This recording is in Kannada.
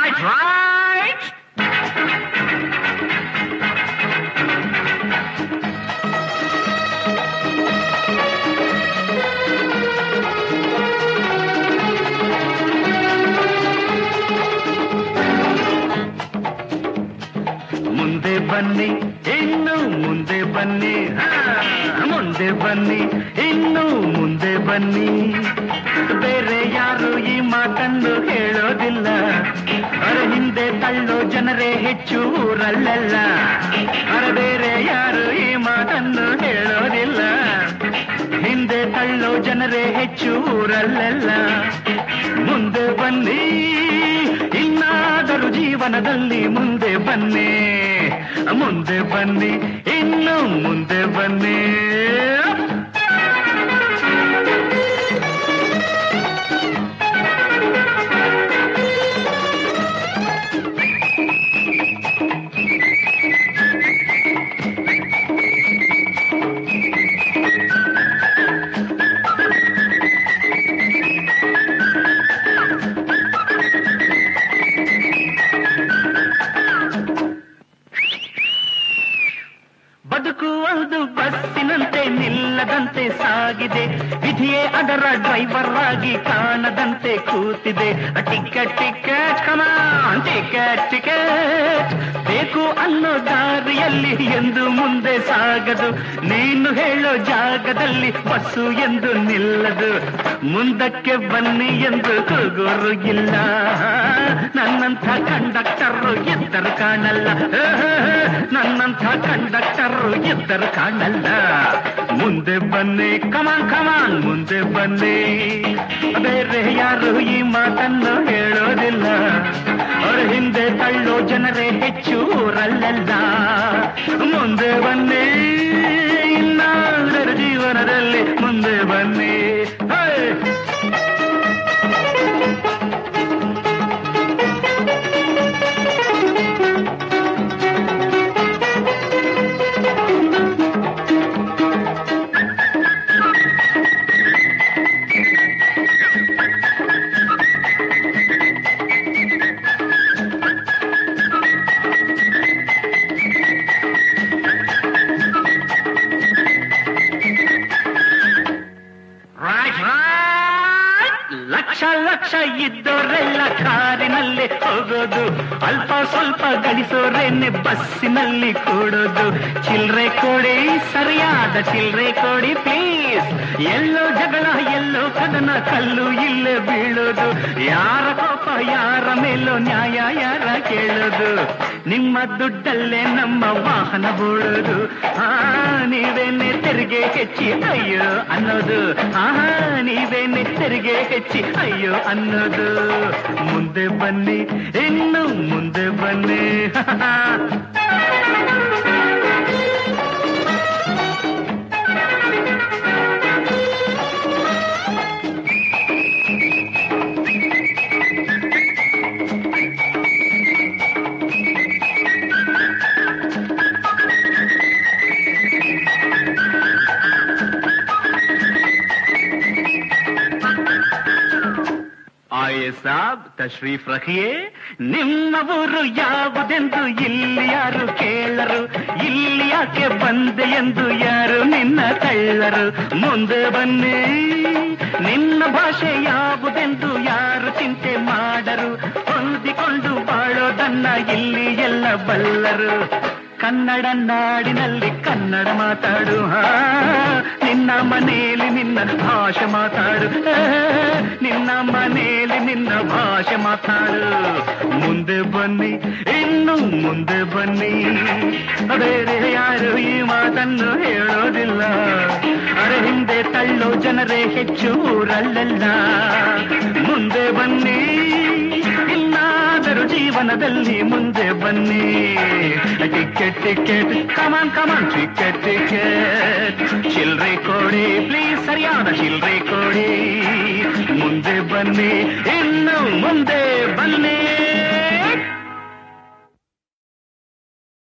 ರೈಟ್ ರೈಟ್ ಮುಂದೆ ಬನ್ನಿ ಇನ್ನು ಮುಂದೆ ಬನ್ನಿ ಹಾ, ಮುಂದೆ ಬನ್ನಿ ಇನ್ನು ಮುಂದೆ ಬನ್ನಿ ಬೇರೆ ಯಾರು ಈ ಮಾತನ್ನು ಹೇಳೋದಿಲ್ಲ ಅರ ಹಿಂದೆ ತಳ್ಳೋ ಜನರೇ ಹೆಚ್ಚು ಊರಲ್ಲೆಲ್ಲ ಅರ ಬೇರೆ ಯಾರು ಈ ಮಾತನ್ನು ಹೇಳೋದಿಲ್ಲ ಹಿಂದೆ ತಳ್ಳೋ ಜನರೇ ಹೆಚ್ಚು ಊರಲ್ಲೆಲ್ಲ ಮುಂದೆ ಬನ್ನಿ ಇನ್ನಾದರೂ ಜೀವನದಲ್ಲಿ ಮುಂದೆ ಬನ್ನಿ ಮುಂದೆ ಬನ್ನಿ ಇನ್ನು ಮುಂದೆ ಬನ್ನಿ ಬದುಕುವುದು ಬಸ್ಸಿನಂತೆ ನಿಲ್ಲದಂತೆ ಸಾಗಿದೆ ವಿಧಿಯೇ ಅದರ ಡ್ರೈವರ್ ಆಗಿ ಕಾಣದಂತೆ ಕೂತಿದೆ ticket ticket come on ticket ticket ಬೇಕು ಅನ್ನೋ ದಾರಿಯಲ್ಲಿ ಎಂದು ಮುಂದೆ ಸಾಗದು ನೀನು ಹೇಳೋ ಜಾಗದಲ್ಲಿ ಬಸ್ಸು ಎಂದು ನಿಲ್ಲದು ಮುಂದಕ್ಕೆ ಬನ್ನಿ ಎಂದು ಕೂಗೋರು ಇಲ್ಲ ನನ್ನಂಥ ಕಂಡಕ್ಟರ್ ಎದ್ದರು ಕಾಣಲ್ಲ ನನ್ನಂಥ ಕಂಡಕ್ಟರ್ ಎದ್ದರು ಕಾಣಲ್ಲ ಮುಂದೆ ಬನ್ನಿ ಕಮಾನ್ ಕಮಾನ್ ಮುಂದೆ ಬನ್ನಿ ಬೇರೆ ಯಾರು ಈ ಮಾತನ್ನು ಹೇಳೋದಿಲ್ಲ ಅವ್ರ ಹಿಂದೆ ತಳ್ಳೋ ಜನರೇ ಹೆಚ್ಚು ಊರಲ್ಲೆಲ್ಲ ಮುಂದೆ ಬನ್ನಿ ಇನ್ನಾದರೂ ಜೀವನದಲ್ಲಿ ಮುಂದೆ ಬನ್ನಿ ಹೇ! ರೈಟ್ ರೈಟ್ ಲಕ್ಷ ಲಕ್ಷ ಇದ್ದೋರೆಲ್ಲ ಕಾರಿನಲ್ಲಿ ಹೋಗೋದು ಅಲ್ಪ ಸ್ವಲ್ಪ ಗಳಿಸೋರೇನೆ ಬಸ್ಸಿನಲ್ಲಿ ಕೂಡೋದು ಚಿಲ್ರೆ ಕೊಡಿ ಸರಿಯಾದ ಚಿಲ್ರೆ ಕೊಡಿ ಪ್ಲೀಸ್ ಎಲ್ಲೋ ಜಗಳ ಎಲ್ಲೋ ಕದನ ಕಲ್ಲು ಇಲ್ಲೇ ಬೀಳೋದು ಯಾರ ಕೋಪ ಯಾರ ಮೇಲೋ ನ್ಯಾಯ ಯಾರ ಕೇಳೋದು ನಿಮ್ಮ ದುಡ್ಡಲ್ಲೇ ನಮ್ಮ ವಾಹನ ಬೋಳೋದು ಆ ನೀವೇನೆ ತೆರಿಗೆ ಹೆಚ್ಚಿ ಅಯ್ಯೋ ಅನ್ನೋದು ಆಹಾ ನೀವೇನೆ ತೆರಿಗೆ ಹೆಚ್ಚಿ ಅಯ್ಯೋ ಅನ್ನೋದು ಮುಂದೆ ಬನ್ನಿ ಇನ್ನು ಮುಂದೆ ಬನ್ನಿ ಆಯೇ ಸಾಬ್ ತಶ್ರೀಫ್ ರಖಿಯೇ ನಿಮ್ಮ ಊರು ಯಾವುದೆಂದು ಇಲ್ಲಿ ಯಾರು ಕೇಳರು ಇಲ್ಲಿ ಯಾಕೆ ಬಂದೆ ಎಂದು ಯಾರು ನಿನ್ನ ಕಳ್ಳರು ಮುಂದೆ ಬನ್ನಿ ನಿನ್ನ ಭಾಷೆ ಯಾವುದೆಂದು ಯಾರು ಚಿಂತೆ ಮಾಡರು ಹೊಂದಿಕೊಂಡು ಬಾಳೋದನ್ನ ಇಲ್ಲಿ ಎಲ್ಲ ಬಲ್ಲರು ಕನ್ನಡ ನಾಡಿನಲ್ಲಿ ಕನ್ನಡ ಮಾತಾಡು ಹಾ ನಿನ್ನ ಮನೆಯಲ್ಲಿ ನಿನ್ನ ಭಾಷೆ ಮಾತಾಡು ಆ, ನಿನ್ನ ಮನೆಯಲ್ಲಿ ನಿನ್ನ ಭಾಷೆ ಮಾತಾಡು ಮುಂದೆ ಬನ್ನಿ ಇನ್ನು ಮುಂದೆ ಬನ್ನಿ ಬೇರೆ ಯಾರು ಈ ಮಾತನ್ನು ಹೇಳೋದಿಲ್ಲ ಅರೆ ಹಿಂದೆ ತಳ್ಳೋ ಜನರೇ ಹೆಚ್ಚು ಊರಲ್ಲೆಲ್ಲ ಮುಂದೆ ಬನ್ನಿ ಇನ್ನಾದರೂ ಜೀವನದಲ್ಲಿ ಮುಂದೆ ಬನ್ನಿ ticket ticket come on come on ticket ticket ಚಿಲ್ರೆ ಕೊಡಿ ಪ್ಲೀಸ್ ಸರಿಯಾದ ಚಿಲ್ರೆ ಕೊಡಿ ಮುಂದೆ ಬನ್ನಿ ಇನ್ನು ಮುಂದೆ ಬನ್ನಿ